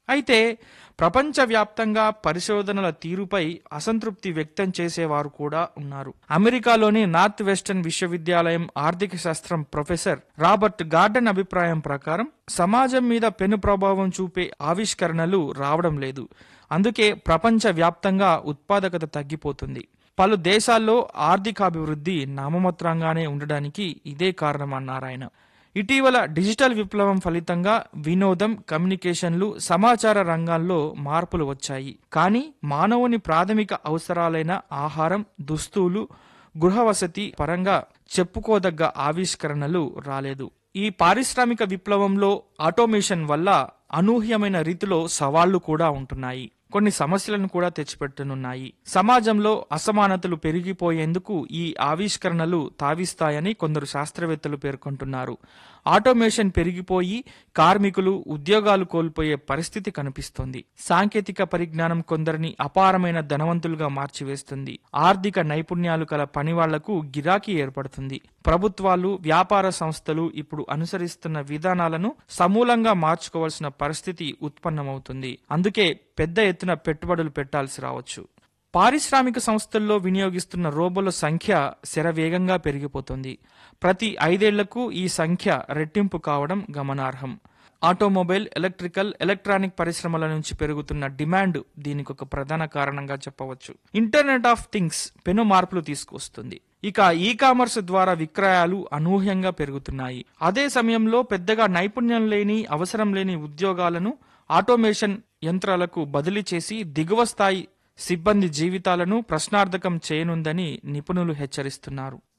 అయితే ప్రపంచవ్యాప్తంగా పరిశోధనల తీరుపై అసంతృప్తి వ్యక్తం చేసేవారు కూడా ఉన్నారు అమెరికాలోని నార్త్ వెస్టర్న్ విశ్వవిద్యాలయం ఆర్థిక శాస్త్రం ప్రొఫెసర్ రాబర్ట్ గార్డెన్ అభిప్రాయం ప్రకారం సమాజం మీద పెను ప్రభావం చూపే ఆవిష్కరణలు రావడం లేదు అందుకే ప్రపంచవ్యాప్తంగా ఉత్పాదకత తగ్గిపోతుంది పలు దేశాల్లో ఆర్థికాభివృద్ధి నామమాత్రంగానే ఉండడానికి ఇదే కారణమన్నారు ఆయన ఇటీవల డిజిటల్ విప్లవం ఫలితంగా వినోదం కమ్యూనికేషన్లు సమాచార రంగాల్లో మార్పులు వచ్చాయి కానీ మానవుని ప్రాథమిక అవసరాలైన ఆహారం దుస్తులు గృహవసతి పరంగా చెప్పుకోదగ్గ ఆవిష్కరణలు రాలేదు ఈ పారిశ్రామిక విప్లవంలో ఆటోమేషన్ వల్ల అనూహ్యమైన రీతిలో సవాళ్లు కూడా ఉంటున్నాయి కొన్ని సమస్యలను కూడా తెచ్చిపెట్టనున్నాయి సమాజంలో అసమానతలు పెరిగిపోయేందుకు ఈ ఆవిష్కరణలు తావిస్తాయని కొందరు శాస్త్రవేత్తలు పేర్కొంటున్నారు ఆటోమేషన్ పెరిగిపోయి కార్మికులు ఉద్యోగాలు కోల్పోయే పరిస్థితి కనిపిస్తోంది సాంకేతిక పరిజ్ఞానం కొందరిని అపారమైన ధనవంతులుగా మార్చివేస్తుంది ఆర్థిక నైపుణ్యాలు కల పనివాళ్లకు గిరాకీ ఏర్పడుతుంది ప్రభుత్వాలు వ్యాపార సంస్థలు ఇప్పుడు అనుసరిస్తున్న విధానాలను సమూలంగా మార్చుకోవాల్సిన పరిస్థితి ఉత్పన్నమవుతుంది అందుకే పెద్ద ఎత్తున పెట్టుబడులు పెట్టాల్సి రావచ్చు పారిశ్రామిక సంస్థల్లో వినియోగిస్తున్న రోబోల సంఖ్య శరవేగంగా పెరిగిపోతుంది ప్రతి ఐదేళ్లకు ఈ సంఖ్య రెట్టింపు కావడం గమనార్హం ఆటోమొబైల్ ఎలక్ట్రికల్ ఎలక్ట్రానిక్ పరిశ్రమల నుంచి పెరుగుతున్న డిమాండ్ దీనికి ఒక ప్రధాన కారణంగా చెప్పవచ్చు ఇంటర్నెట్ ఆఫ్ థింగ్స్ పెను మార్పులు తీసుకొస్తుంది ఇక ఈ కామర్స్ ద్వారా విక్రయాలు అనూహ్యంగా పెరుగుతున్నాయి అదే సమయంలో పెద్దగా నైపుణ్యం లేని అవసరం లేని ఉద్యోగాలను ఆటోమేషన్ యంత్రాలకు బదిలీ చేసి దిగువ స్థాయి సిబ్బంది జీవితాలను ప్రశ్నార్థకం చేయనుందని నిపుణులు హెచ్చరిస్తున్నారు